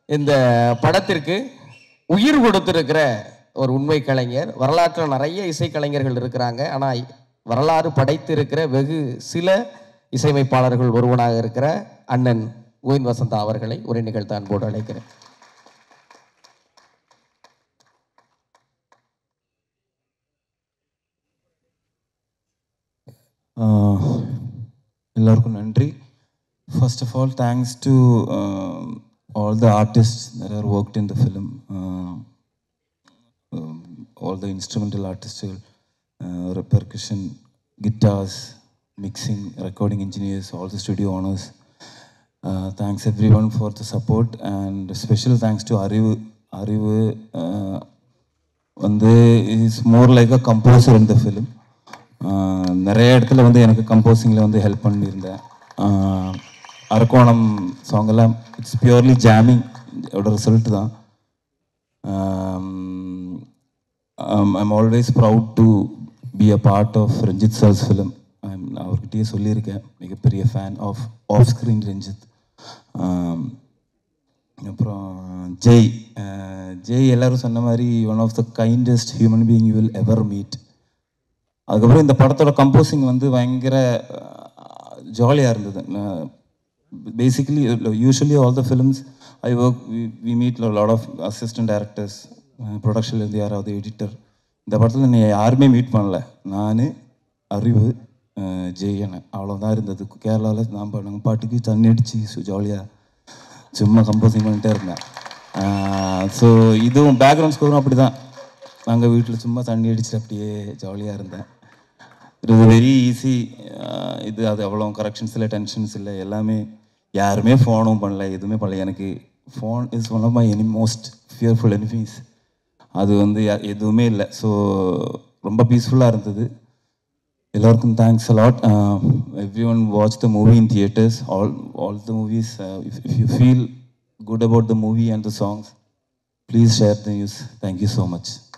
இந்த படத்திற்கு உயிர் கொடுத்திருக்கிற ஒரு உண்மை கலைஞர் வரலாற்றில் நிறைய இசைக்கலைஞர்கள் இருக்கிறாங்க ஆனால் வரலாறு படைத்திருக்கிற வெகு சில இசையமைப்பாளர்கள் ஒருவனாக இருக்கிற அண்ணன் கோவிந்த் வசந்தா அவர்களை ஒரு நிகழ்த்த அன்போடு அழைக்கிறேன் ஆஹ் எல்லாருக்கும் நன்றி first of all thanks to all the artist that are worked in the film all the instrumental artists uh, percussion guitars mixing recording engineers all the studio owners uh, thanks everyone for the support and special thanks to அறிவு அறிவு uh, வந்து is more like a composer in the film நிறைய இடத்துல வந்து எனக்கு கம்போசிங்கில் வந்து help பண்ணியிருந்தேன் ஆஹ் அரக்கோணம் சாங் எல்லாம் இட்ஸ் பியூர்லி ஜாமிங் ஓட ரிசல்ட் தான் I'm always proud to be a part of Ranjith sir's film அவர்கிட்டயே சொல்லியிருக்கேன் மிகப்பெரிய fan of of screen Ranjith ஆம், அப்புறம் ஜெய் அஹ் ஜெய் எல்லாரும் சொன்ன மாதிரி one of the kindest human being you will ever meet அதுக்கப்புறம் இந்த படத்தோட கம்போசிங் வந்து பயங்கர ஜாலியாக இருந்தது basically usually all the films I work we meet lot of assistant directors ப்ரொடக்ஷன்லேருந்து யாராவது எடிட்டர் இந்த படத்தில் நீ யாருமே மீட் பண்ணல நான் அறிவு அஹ் ஜெய் அண்ணன் அவ்வளோதான் இருந்தது கேரளாவில் நான் பா- நாங்கள் பாட்டுக்கு தண்ணி அடித்து ஜாலியாக சும்மா கம்போசிங் பண்ணிட்டே இருந்தேன் ஸோ இதுவும் பேக்ரவுண்ட் ஸ்கோரும் அப்படி தான் நாங்கள் வீட்டில் சும்மா தண்ணி அடிச்சுட்டு அப்படியே ஜாலியாக இருந்தேன் இட் இஸ் வெரி ஈஸி இது அது அவ்வளோ கரெக்ஷன்ஸ் இல்லை டென்ஷன்ஸ் இல்லை எல்லாமே யாருமே ஃபோனும் பண்ணல எதுவுமே பண்ணல எனக்கு phone is one of my any most fearful enemies அது வந்து யா- எதுவுமே இல்லை ஸோ ரொம்ப பீஸ்ஃபுல்லாக இருந்தது எல்லாருக்கும் thanks a lot everyone watch the movie in theatres all all the movies if you feel good about the movie and the songs please share the news thank you so much